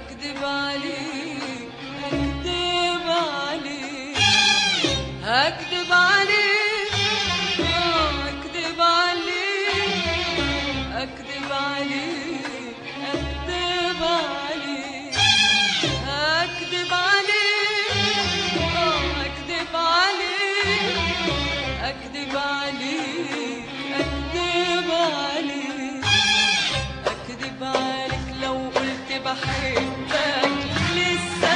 اكذب عليك اكذب عليك اكذب عليك آه، اكذب عليك اكذب عليك اكذب عليك اكذب عليك آه، اكذب عليك اكذب عليك اكذب عليك اكذب عليك لو قلت بحبك لسه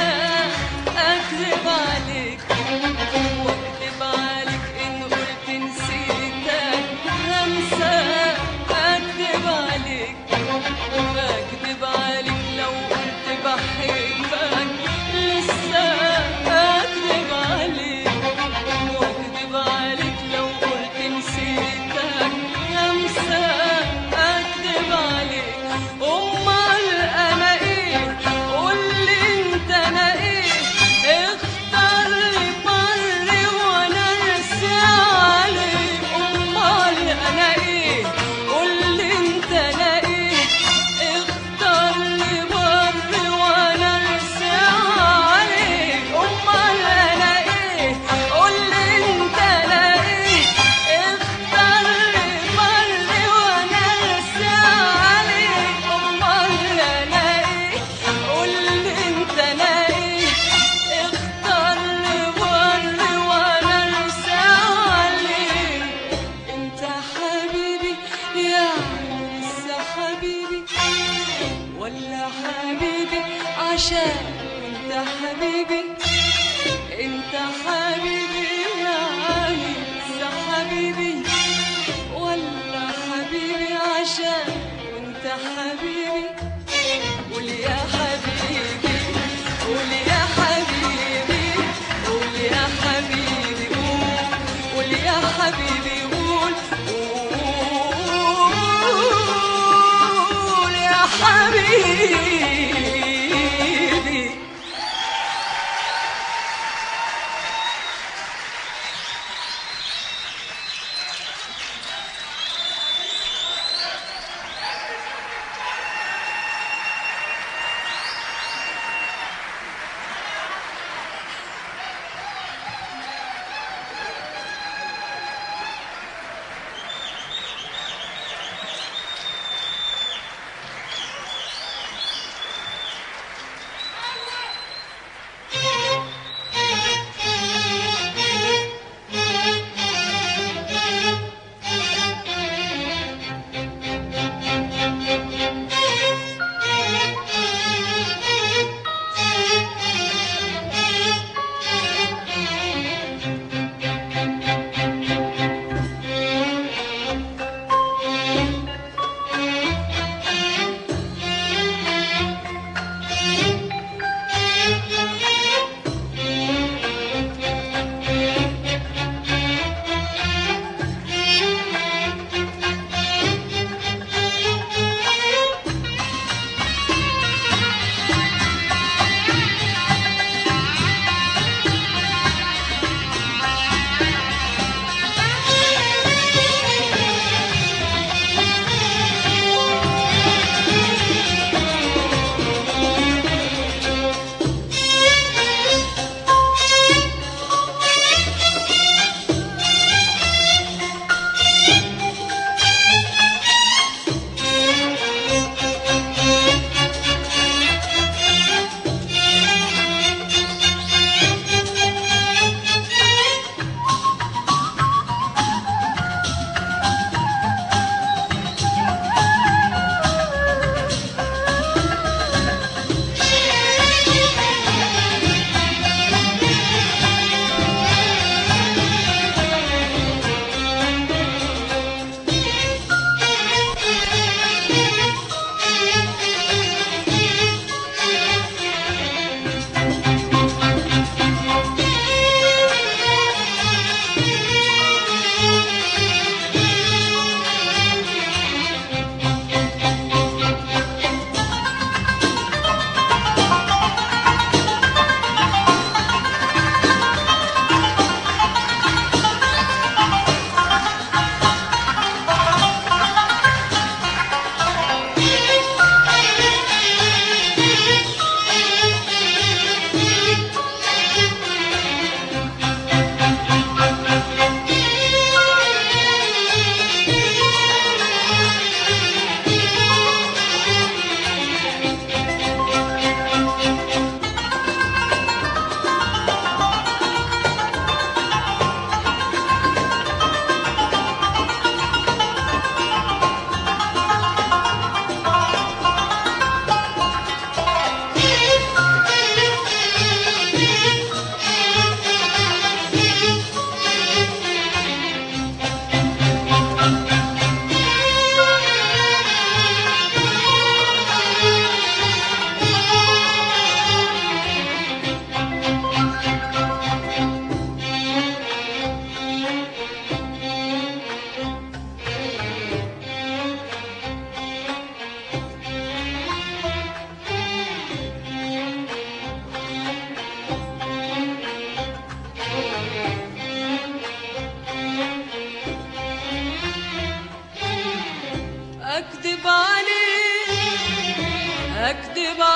اكذب عليك واكذب عليك ان قلت نسيتك همسة اكذب عليك اكذب عليك لو قلت بحبك لسه اكذب عليك واكذب عليك لو قلت نسيتك همسة اكذب عليك امال انا ايه قولي انت انا ايه اختار لي بر وانا ارسي عليك امال انا ايه قولي انت انا ايه اختار لي بر وانا ارسي عليك امال انا ايه قولي انت انا ايه اختار لي بر وانا ارسي عليك امال انا ايه قولي انت انا ايه اختار لي بر وانا ارسي عليك انت حبيبي يا لسه حبيبي ولا حبيبي عشان انت حبيبي انت حبيبي يعني لسه حبيبي ولا حبيبي عشان انت حبيبي قول يا حبيبي قول يا حبيبي قول يا حبيبي قول قول يا حبيبي قول قول يا حبيبي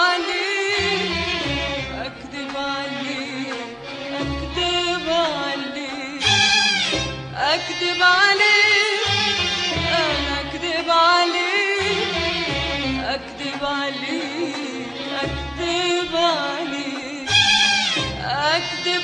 عليك أكذب عليك أكذب عليك أكذب عليك أنا أكذب عليك أكذب عليك أكذب عليك أكذب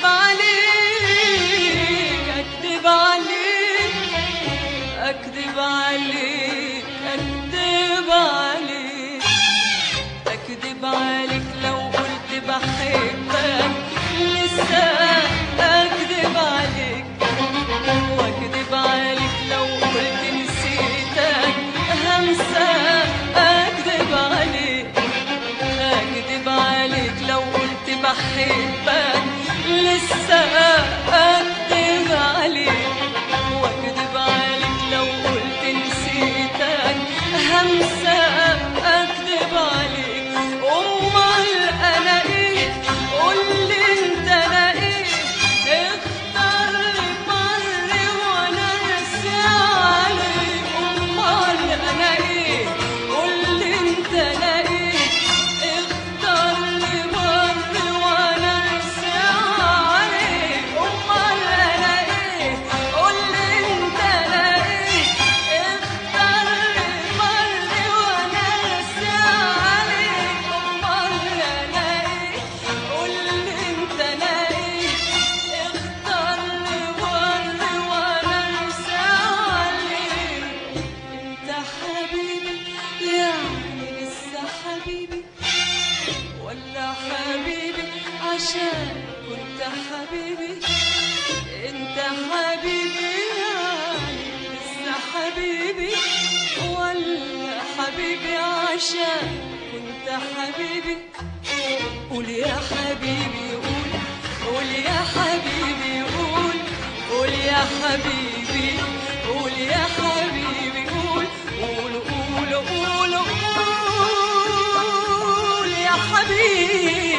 عليك أكذب عليك أكذب عليك أكذب عليك أكذب عليك لو قلت بحبك لسه أكذب عليك وأكذب عليك لو قلت نسيتك همسة أكذب عليك أكذب عليك لو قلت بحبك لسه أكذب عليك وأكذب عليك لو قلت نسيتك همسة أكذب عليك أمال أنا إيه قولي أنت أنا إيه اختار لي بر وأنا راسي عليك أمال أنا إيه قولي أنت أنا إيه اختار لي بر وأنا راسي عليك أمال أنا إيه قولي أنت أنا إيه اختار لي بر وأنا راسي عليك أمال أنا إيه قولي أنت أنا إيه اختار لي بر وأنا راسي عليك انت حبيبي يعني لسه حبيبي ولا حبيبي عشان كنت حبيبي انت حبيبي يعني لسه حبيبي ولا حبيبي عشان كنت حبيبي قول يا حبيبي قول قول يا حبيبي قول قول يا حبيبي قول يا حبيبي قول قول قول قول قول يا حبيبي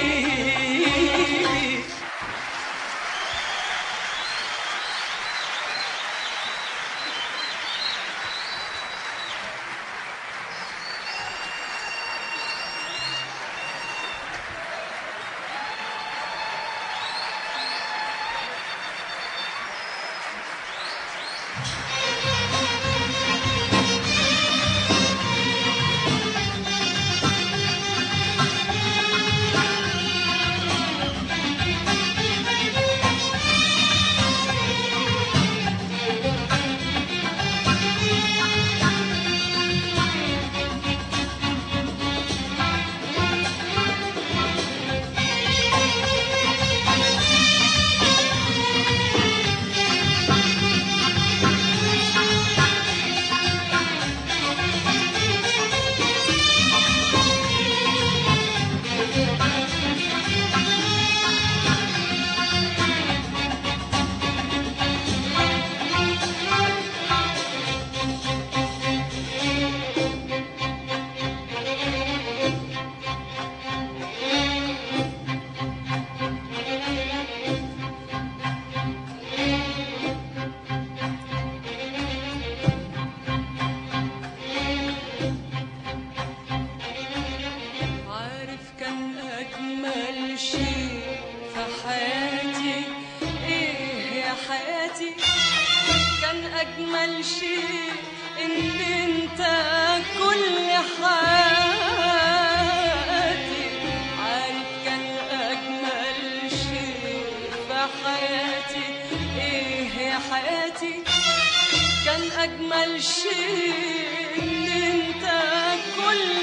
عارف كان أجمل شيء في حياتي إيه يا حياتي كان أجمل شيء إن أنت كل حياتي عارف كان أجمل شيء في حياتي إيه يا حياتي كان أجمل شيء إن أنت كل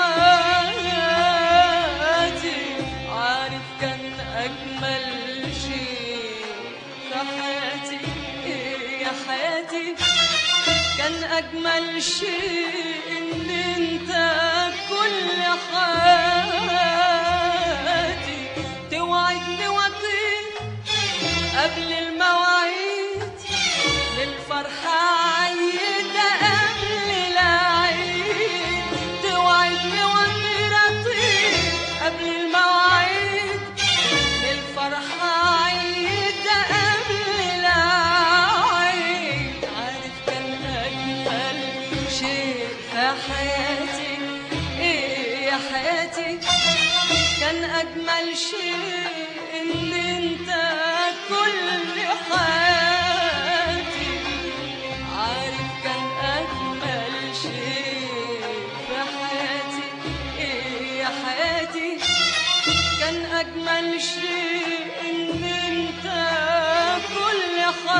حياتي عارف كان أجمل شيء في حياتي إيه يا حياتي كان أجمل شيء إن أنت كل حياتي توعدني وطير قبل المواعيد للفرحة عيدة قبل العيد توعدني وطير أطير قبل المواعيد للفرحة عيدة قبل العيد عارف كان أجمل شيء في حياتي إيه يا حياتي أجمل شيء إن أنت كل حياتي عارف كان أجمل شيء في حياتي إيه يا حياتي كان أجمل شيء إن أنت كل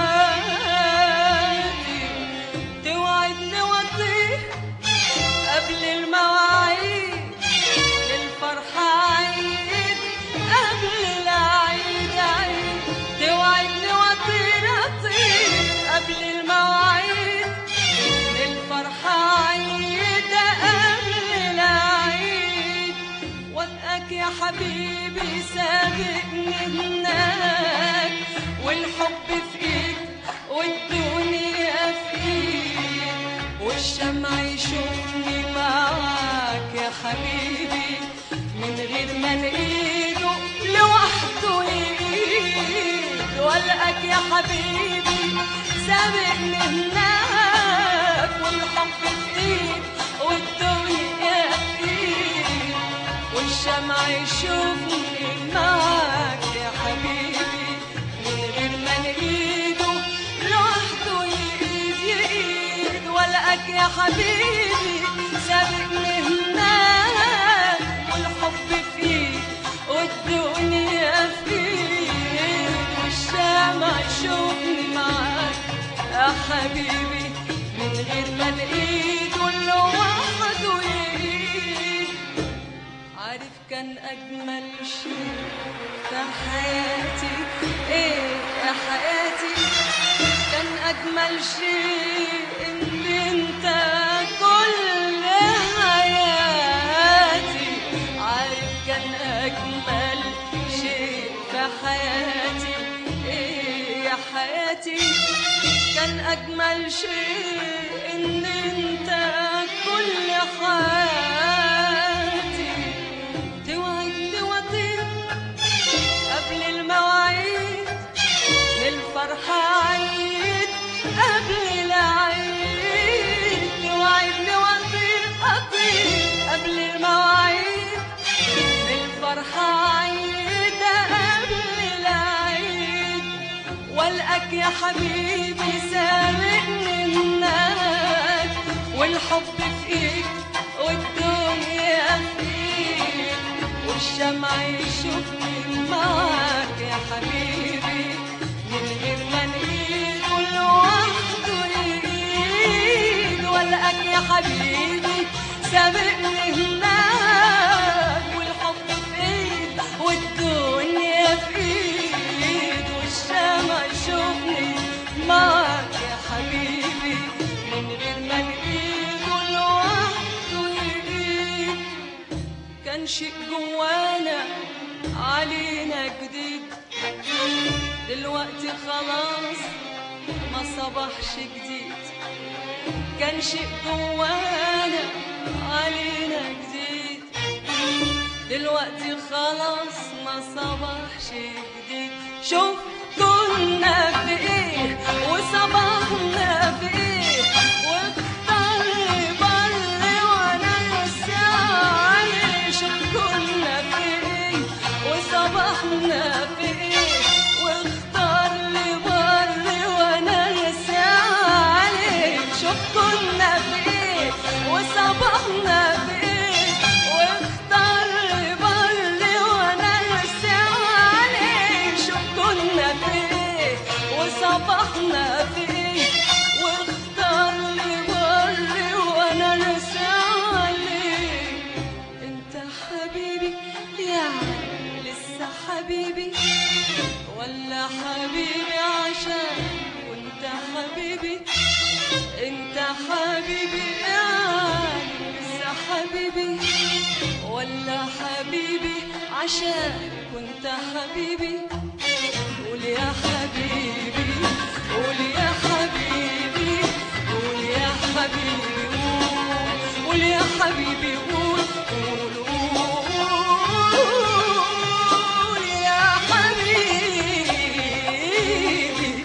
حياتي توعدني وأطير قبل المواعيد للفرحة عيد قبل العيد عيد توعدني وأطير أطير قبل المواعيد للفرحة عيد قبل العيد وابقاك يا حبيبي سابقني هناك والحب في ايد والدنيا في ايد والشمع يشوفني معاك يا حبيبي من غير ما نقيده لوحده يقيد والقاك يا حبيبي سابقني هناك والحب في ايد والدنيا في ايد والشمع يشوفني معاك يا حبيبي من غير ما نقيده لوحده يقيد يقيد والقاك يا حبيبي سابقني هناك والحب فيه والدنيا فيه والشمع يشوفني معاك يا حبيبي من غير ما نقيده لوحده يقيد عارف كان أجمل شيء في حياتي إيه يا حياتي كان أجمل شيء إن أنت كل حياتي عارف كان أجمل شيء في حياتي إيه يا حياتي كان أجمل شيء إن أنت كل حياتي توعدني وأطير قبل المواعيد للفرحة عيد قبل العيد توعدني وأطير أطير قبل المواعيد للفرحة عيد قبل العيد والقاك يا حبيبي سابقني هناك والحب في ايد والدنيا في ايد والشمع يشوفني معاك يا حبيبي من غير ما نقيد لوحده يقيد والقاك يا حبيبي سابقني هناك والحب في ايد والدنيا في ايد والشمع يشوفني معاك يا حبيبي من غير ما نقيد لوحده يقيد كان شيء جوانا علينا جديد دلوقتي خلاص ما صبحش جديد كان شيء جوانا علينا جديد دلوقتي خلاص ما صبحش جديد شوف كنا في ايه وصبحنا في ايه واختار بر وانا لسه عليه شوف كنا في ايه وصبحنا في ايه واختار لي بر وانا لسه عليه شوف كنا في ايه وصبحنا في ايه واختار لي بر وانا لسه عليه شوف كنا في ايه وصبحنا في ايه واختار لي بر وانا لسه عليه انت حبيبي يعني لسه حبيبي ولا حبيبي عشان وانت حبيبي انت حبيبي يعني لسه حبيبي ولا حبيبي عشان كنت حبيبي قول يا حبيبي قول يا حبيبي قول يا حبيبي قول قول يا حبيبي قول قول قول يا حبيبي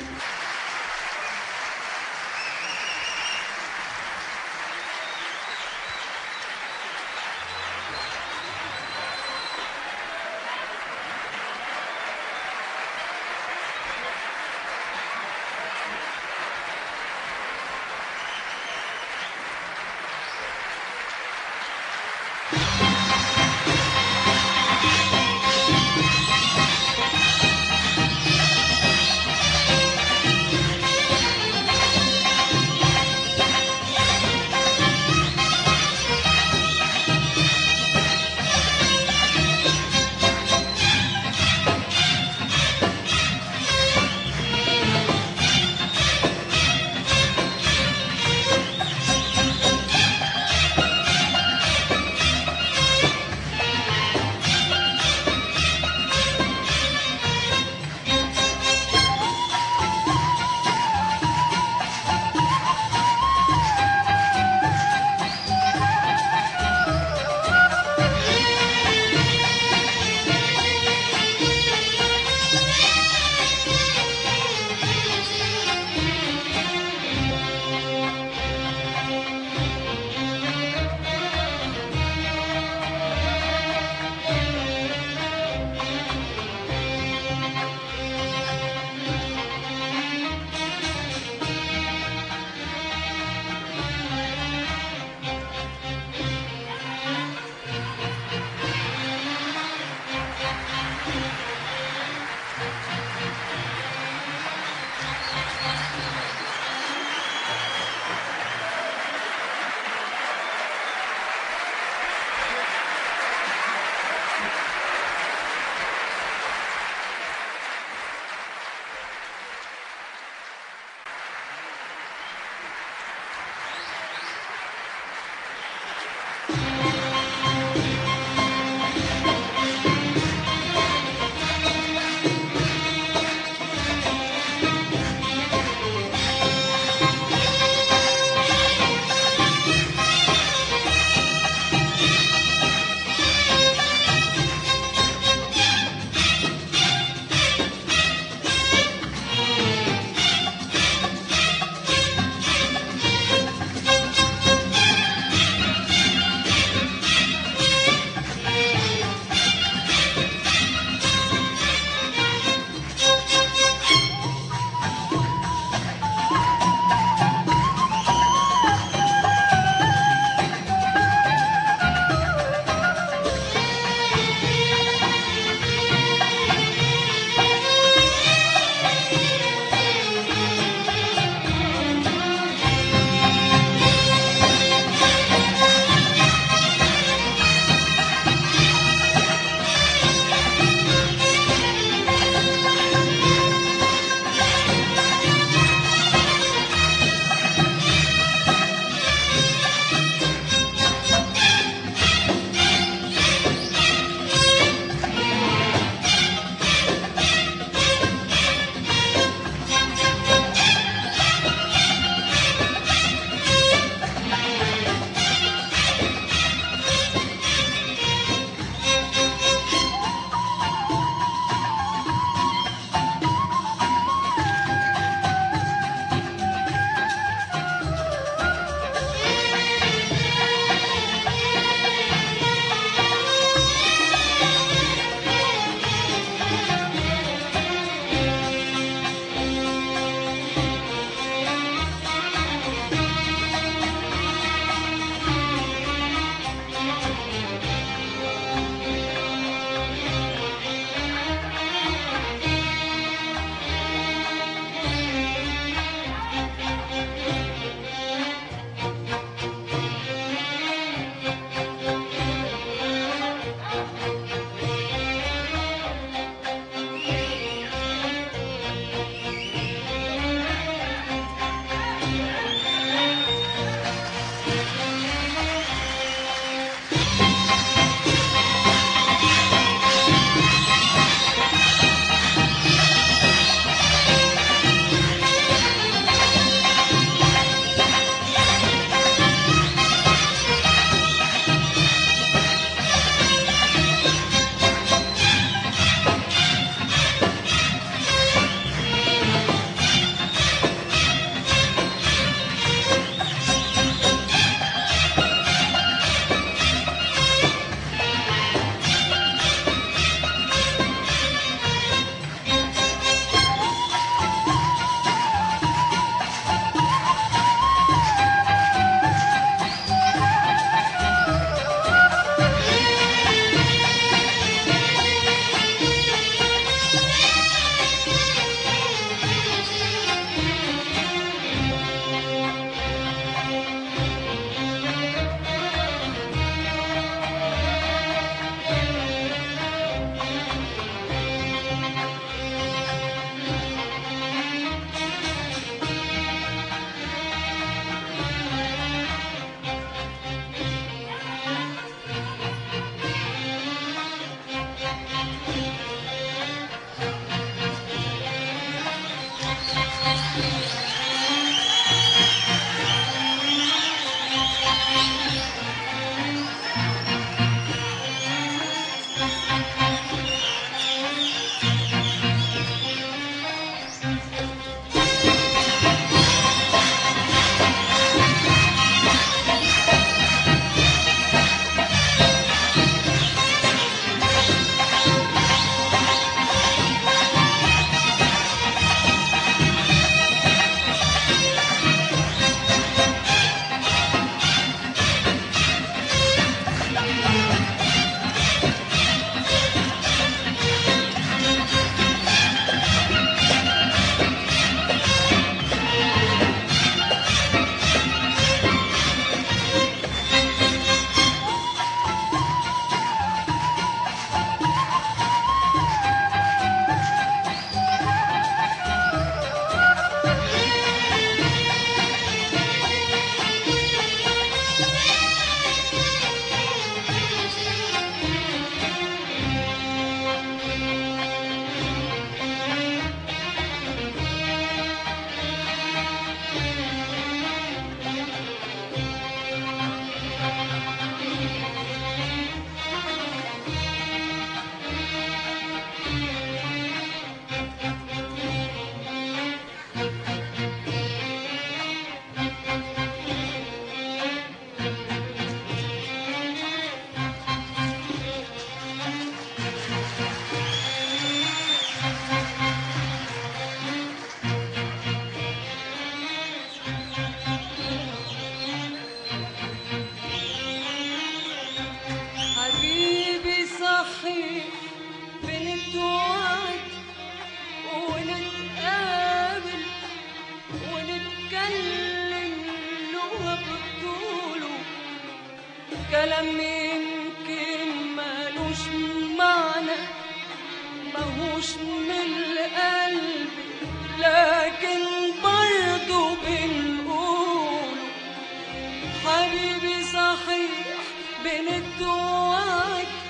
كلام يمكن مالوش معنى ماهوش من القلب لكن برضو بنقول حبيبي صحيح بنتوعد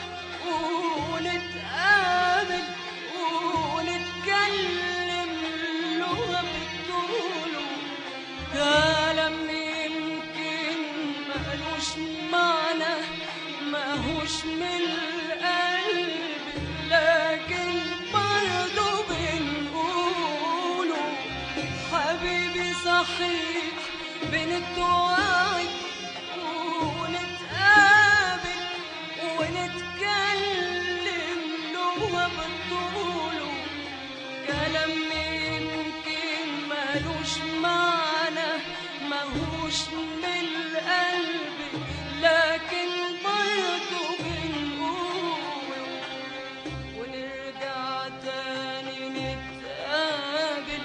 ونتقابل ونتكلم لغة بتقوله كلام يمكن مالوش معنى ماهوش من القلب لكن برضو بنقوله حبيبي صحيح بنتوعد ونتقابل ونتكلم لغة بتقوله كلام يمكن مالوش معنى ماهوش من القلب لكن برضو بنقوله ونرجع تاني نتقابل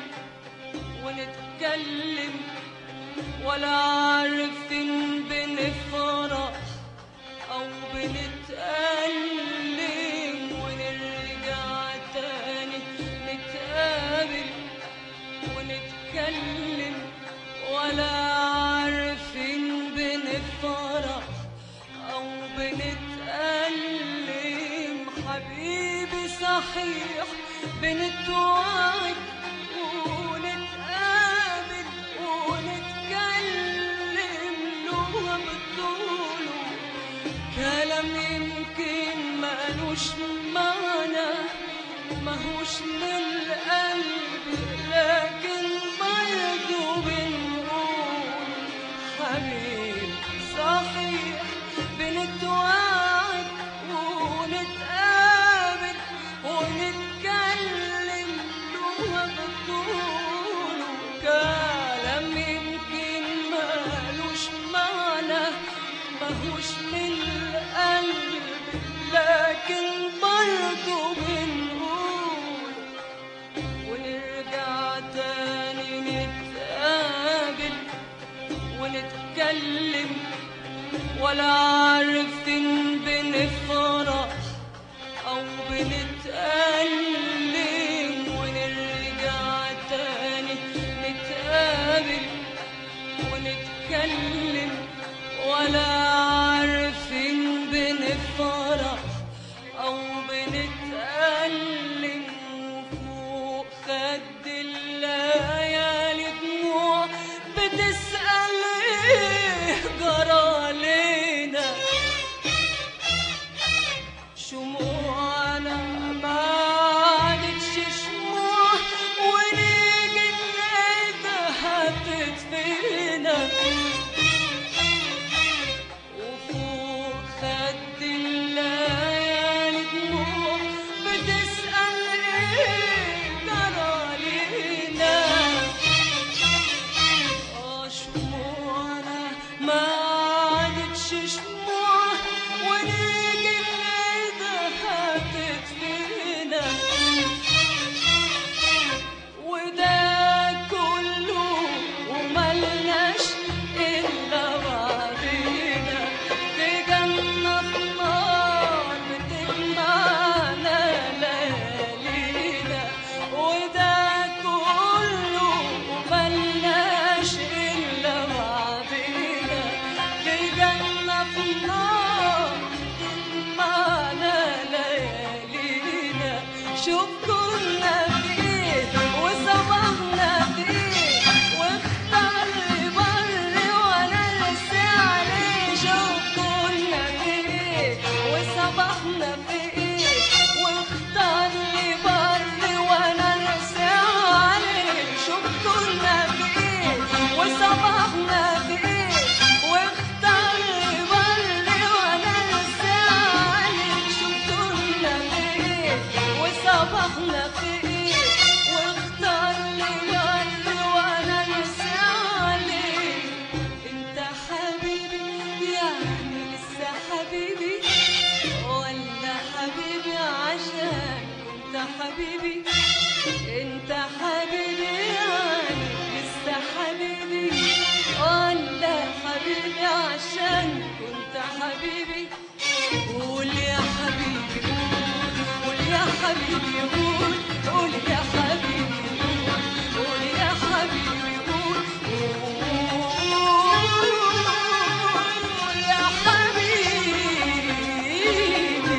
ونتكلم ولا عارفين بنفرح أو بنتألم ونرجع تاني نتقابل ونتكلم ولا عارفين بنفرح أو بنتألم حبيبي صحيح بنتوعد ونتقابل ونتكلم لغة بتقوله كلام يمكن مالوش معنى ماهوش من القلب لكن برضو بنقول حبيبي صحيح بنتوعد ونتقابل ونتكلم لغة بتقوله كلام يمكن مالوش معنى ماهوش من القلب لكن برضو بنقول ونرجع تاني نتقابل ونتكلم ولا عارفين بنفرح أو بنتألم ونرجع تاني نتقابل ونتكلم ولا عارفين بنفرح أو بنتألم فوق خد الليالي دموع بتسأل إيه جرى لينا شموعنا ما عادتش شموع ونيجي نلاقيها تطفينا وفوق خد الليالي دموع بتسأل ايه جرى لينا آه شموعنا ما عادتش شموع ونيجي نلاقيها تطفينا وده كله وملناش إلا بعضينا في جنة في نار بتجمعنا ليالينا وده كله وملناش إلا بعضينا في جنة في نار بتجمعنا ليالينا شوف كنا فيه وصبحنا فيه واختار لي بر وانا لسه عليه شوف كنا فيه وصبحنا فيه واختار لي بر وانا لسه عليه شوف كنا فيه وصبحنا فيه واختار لي بر وانا لسه عليه شوف كنا فيه وصبحنا فيه واختار لي بر وانا لسه عليه انت حبيبي يعني لسه حبيبي ولا حبيبي عشان انت حبيبي انت حبيبي يعني لسه حبيبي ولا حبيبي عشان زمان كنت حبيبي قول يا حبيبي قول قول يا حبيبي قول قول يا حبيبي قول قول يا حبيبي قول قول يا حبيبي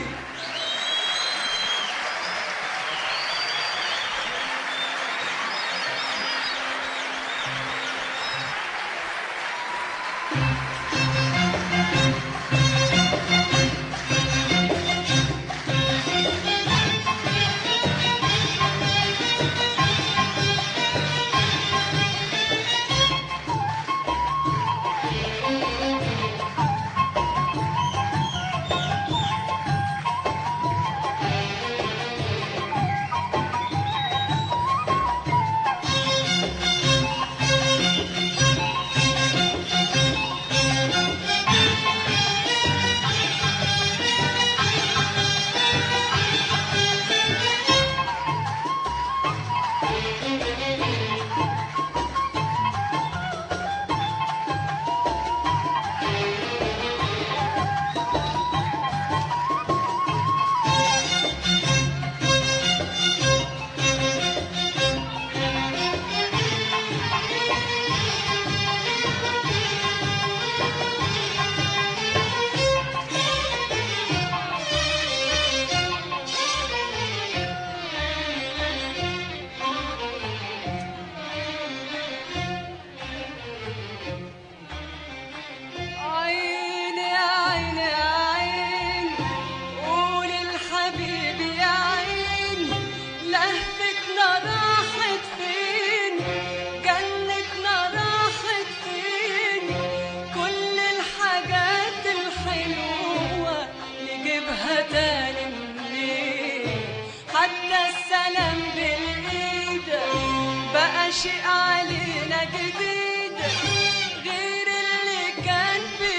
عين يا عين يا عين قول الحبيب يا عين لهفتنا راحت فين جنتنا راحت فين كل الحاجات الحلوة نجيبها تاني منين حتى السلام بالإيد بقى شيء علينا جديد غير اللي كان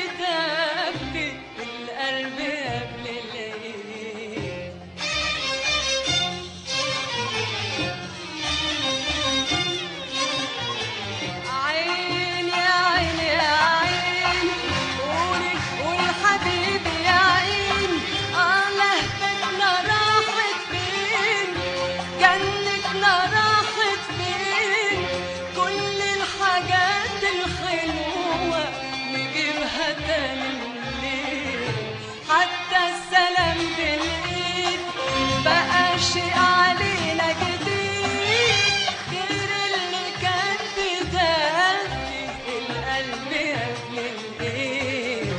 بدفي القلب قبل العيد عين يا عين يا عين قولي قولي حبيبي يا عين اه لهفتنا راحت فين جنتنا راحت فين كل الحاجات الحلوة نجيبها تاني منين حتى السلام بالإيد بقى شيء علينا جديد غير اللي كان بدافي القلب قبل الإيد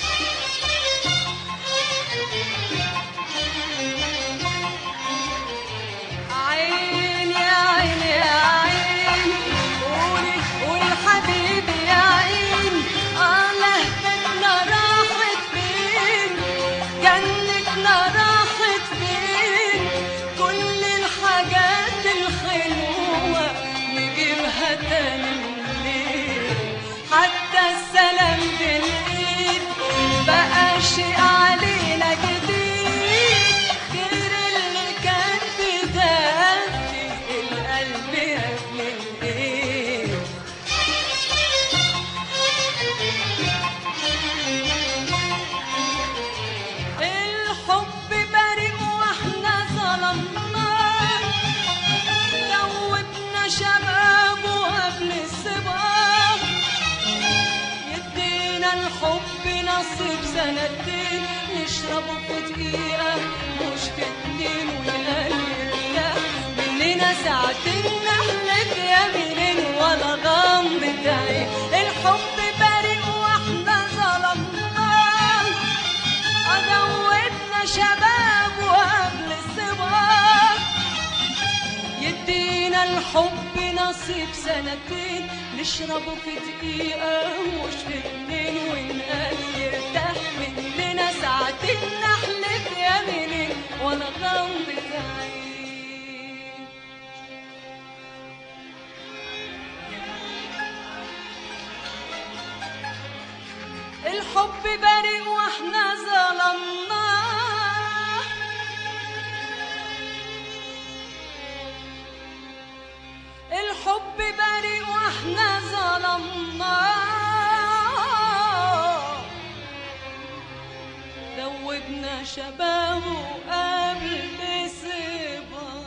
عين يا عين يا عين قولي قولي حبيبي يا عين اه لهفتنا راحت فين جنتنا راحت فين كل الحاجات الحلوة نجيبها تاني منين حتى السلام بالإيد بقى شيء علينا جديد غير اللي كان بدافي القلب قبل الإيد الحب بريء واحنا ظلمناه دوبنا شبابه قبل الصباح يدينا الحب نصيب سنتين نشربه في دقيقة مش في اتنين ويغيرنا مننا ساعتين نحلف يمينين ولا غمضة عين الحب بريء واحنا ظلمناه أدوتنا شباب وقبل الصباح يدينا الحب نصيب سنتين نشربه في دقيقة مش في اتنين ونقال يرتاح مننا ساعتين نحلف يمينين ولا غمضة عين الحب بريء واحنا ظلمناه الحب بريء واحنا ظلمناه شبابه قبل صبا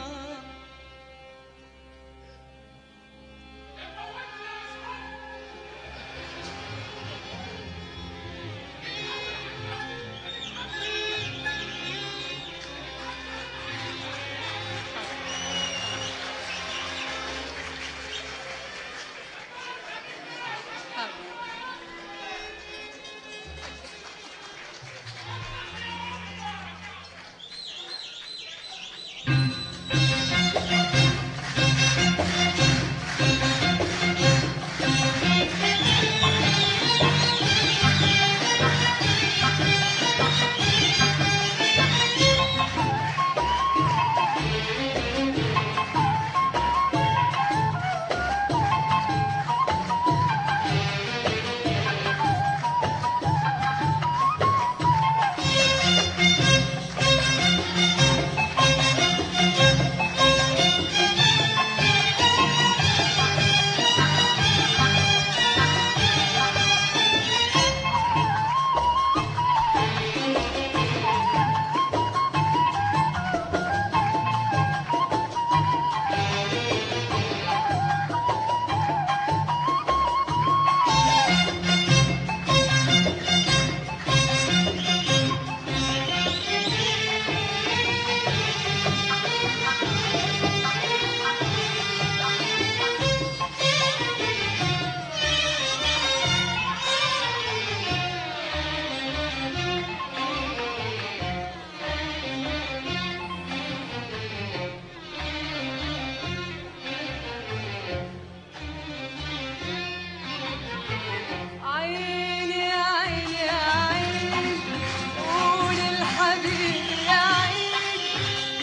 عيني يا عيني يا عيني قول الحبيب يا عيني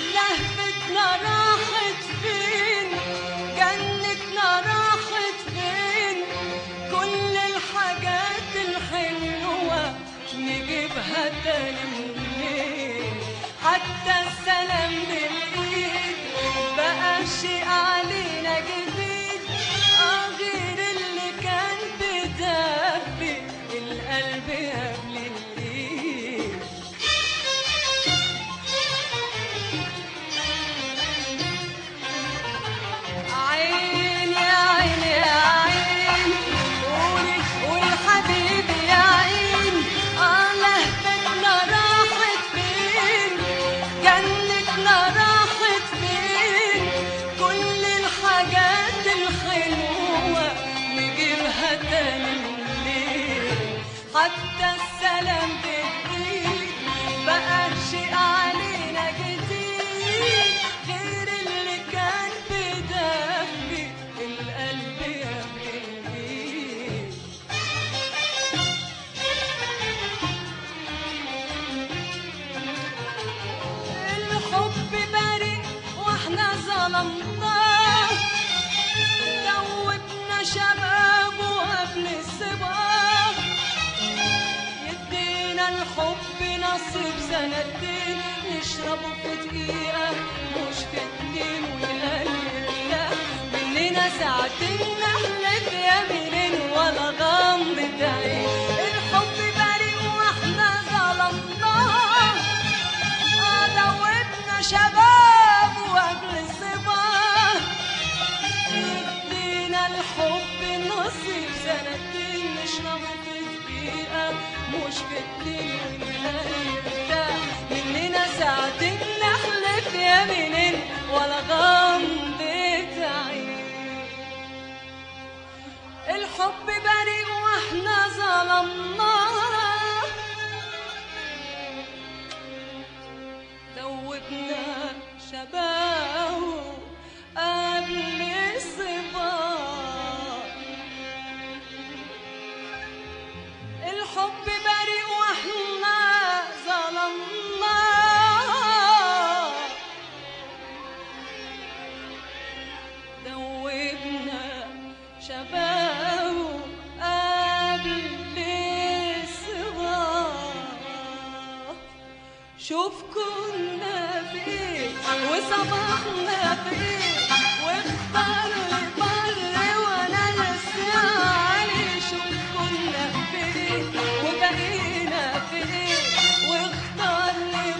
لهفتنا راحت فين جنتنا راحت فين كل الحاجات الحلوة نجيبها تاني منين حتى السلام بالايد بقى شيء علينا جديد اه غير اللي كان بدبي القلب قبل الايد عيني يا عيني يا عيني قولي قولي حبيبي يا عيني اه لهفتنا راحت فين جنتنا راحت فين كل الحاجات الحلوة نجيبها تاني منين حتى السلام بالايد بقى شيء علينا جديد غير اللي كان بدمي القلب يا بالايد الحب بريء واحنا ظلمناه دوبنا شباب وقبل الصباح يدينا الحب نصيب سنتين نشربه في دقيقة مش في اتنين ويقللنا مننا ساعتين نحلف يمينين ولا غمضة عين الحب بريء واحنا ظلمناه آه دوبنا شباب وقبل الصباح يدينا الحب نصيب سنتين نشرب في دقيقة مش في اتنين ونرتاح مننا ساعتين نحلف يمينين ولا غمضة عين الحب بريء واحنا ظلمناه دوبنا شباب قبل الصباح الحب بريء واحنا ظلمناه دوبنا شباب قبل الصباح شوف كنا فين وصباحنا فين واختار لي بر وانا لسه علي شوف كنا فين وبقينا فين واختار لي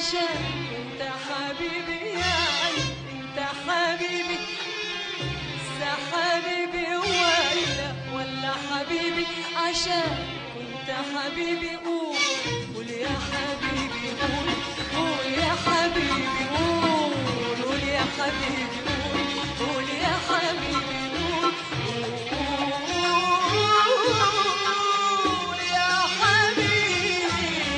عشان انت حبيبي يعني انت حبيبي لسه حبيبي ولا ولا حبيبي عشان كنت حبيبي قول قول يا حبيبي قول قول يا حبيبي قول قول يا حبيبي قول قول يا حبيبي قول قول يا حبيبي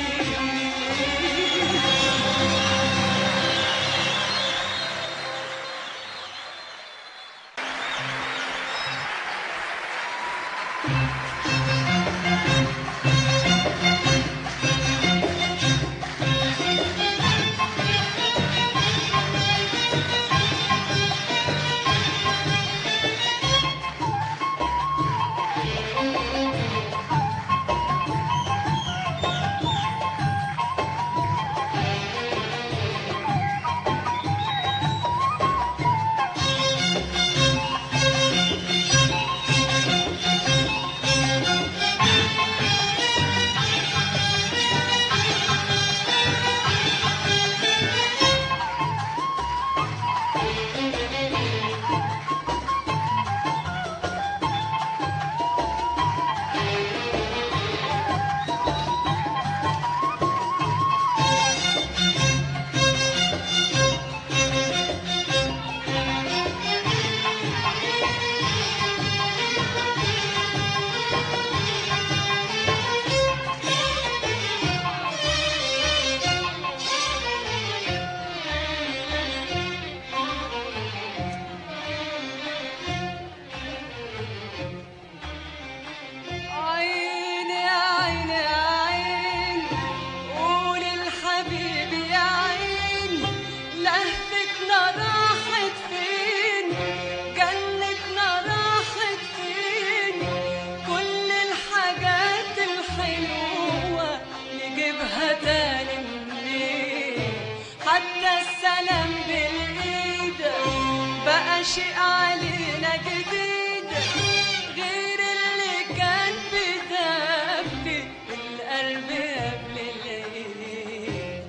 عين يا عين يا عين قول الحبيب يا عين لهفتنا راحت فين جنتنا راحت فين كل الحاجات الحلوة نجيبها تاني منين حتى السلام بالإيد بقى شيء علينا جديد غير اللي كان بتبكي القلب قبل العيد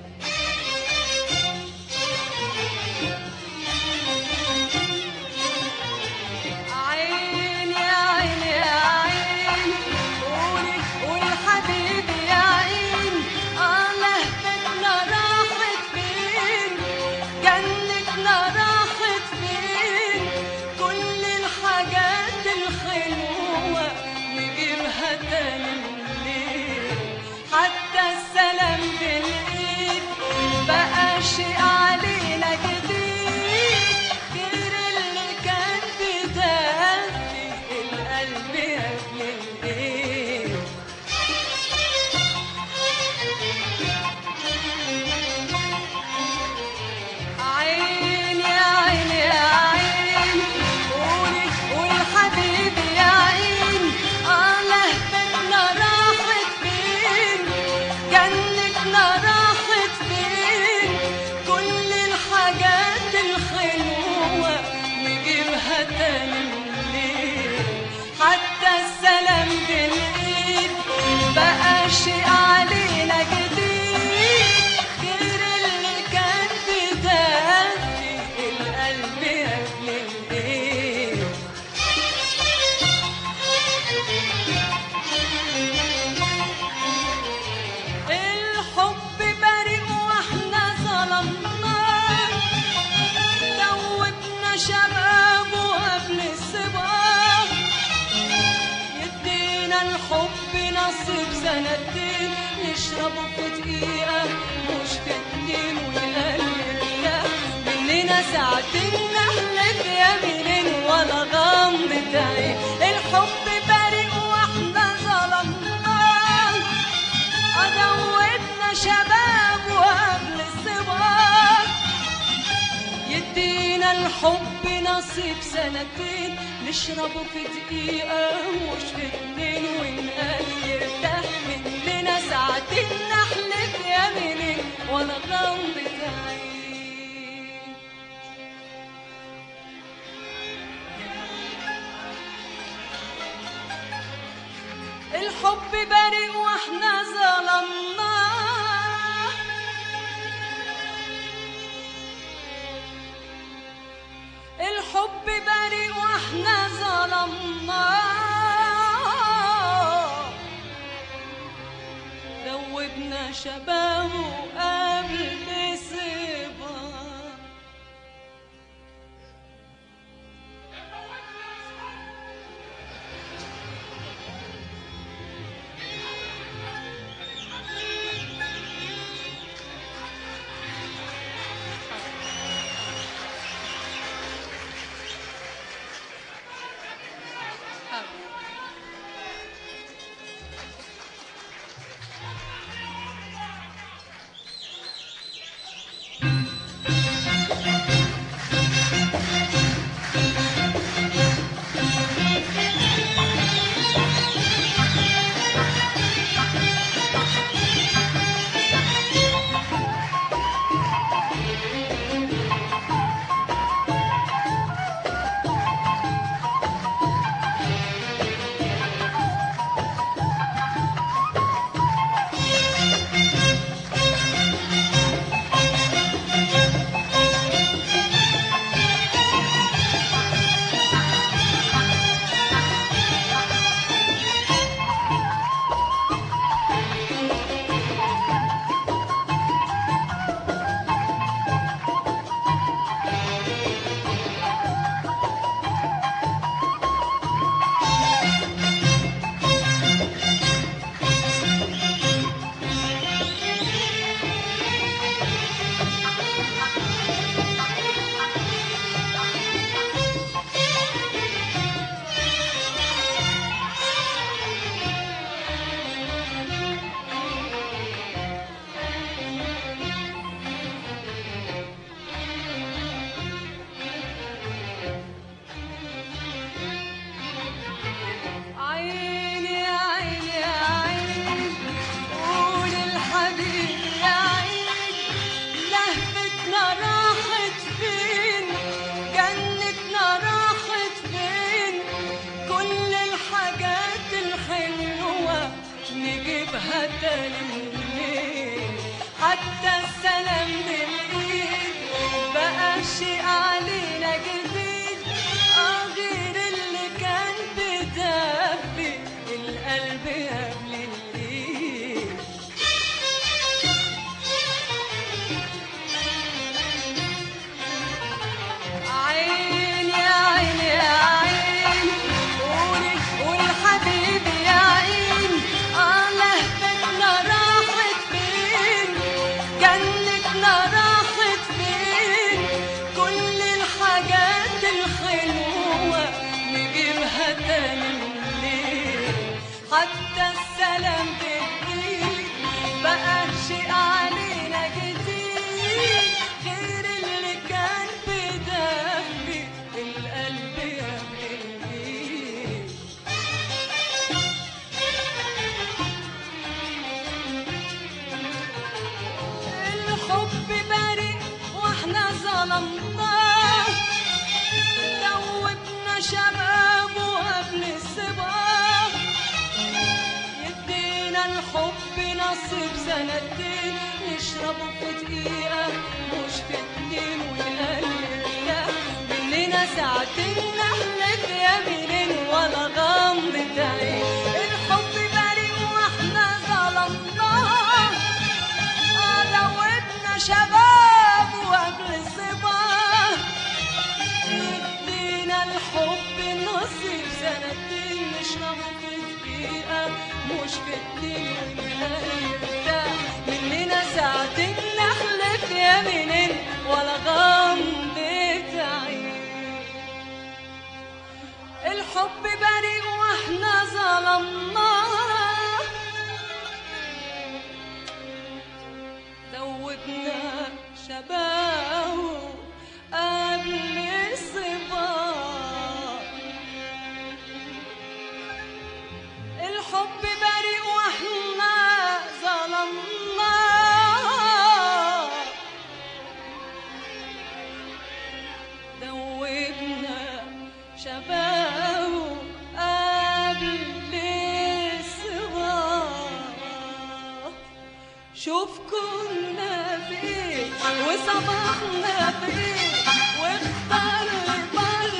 عين يا عين يا عين قولي قولي حبيبي يا عين اه لهفتنا راحت فين جنتنا راحت فين كل الحاجات الحلوة نجيبها تاني منين حتى السلام بالإيد بقى شيء علينا جديد غير اللي كان بدافي القلب قبل الإيد عين يا عين يا عين قولي قولي حبيبي يا عين اه لهفتنا راحت فين جنتنا راحت فين كل الحاجات الحلوة نجيبها تاني منين حتى السلام بالإيد بقى شيء علينا جديد غير اللي كان بدافي القلب قبل الإيد الحب بريء واحنا ظلمناه دوبنا شباب وقبل الصبا يدينا الحب نصيب سنتين نشربه في دقيقة مش في اتنين ويقلبنا مننا ساعتين نحلف يمين ولا غمضة عين الحب بريء واحنا ظلمناه أدوتنا شباب وقبل الصبا يدينا الحب نصيب سنتين نشربه في دقيقة مش في اتنين ونقال يرتاح مننا ساعتين نحلف يمينين ولا غمضة عين الحب بريء واحنا ظلمناه الحب بريء واحنا ظلمناه ذوبنا شبابه قبل صبا عيني يا عيني يا عيني قول الحبيب يا عيني لهفتنا راحت فين جنتنا راحت فين كل الحاجات الحلوة نجيبها تاني منين حتى السلام بالايد بقى شيء علينا جديد اه غير اللي كان بدبي القلب قبل الايد عيني يا عيني يا عيني قولي قولي حبيبي يا عيني اه لهفتنا راحت فين جنتنا راحت فين كل الحاجات الحلوة نجيبها تاني منين حتى السلام بالإيد بقى شيء علينا جديد غير اللي كان بدمي القلب قبل الإيد الحب بريء واحنا ظلمناه دوبنا شبابه قبل الصباح يدينا الحب نصيب سنتين نشربه في دقيقة مش في اتنين ويقلل مننا ساعتين نحلف يمين ولا غمضة عين الحب بريء واحنا ظلمناه آه دوبنا شباب وقبل الصباح يدينا الحب نصيب سنتين نشربه في دقيقة مش في اتنين ونرتاح مننا ساعتين نحلف يمينين ولا غمضة عين الحب بريء واحنا ظلمناه دوبنا شباب قبل الصباح الحب بريء واحنا ظلمناه دوبنا شباب قبل الصباح شوف كنا فين وصبحنا فين واختار بر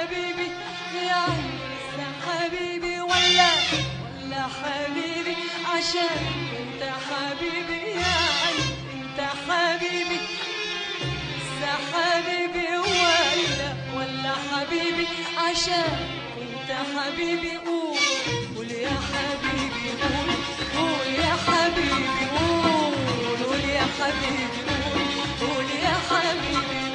حبيبي يعني لسه حبيبي ولا ولا حبيبي عشان انت حبيبي يعني انت حبيبي لسه حبيبي ولا ولا حبيبي عشان انت حبيبي قول قول يا حبيبي قول قول يا حبيبي قول قول يا حبيبي قول قول يا حبيبي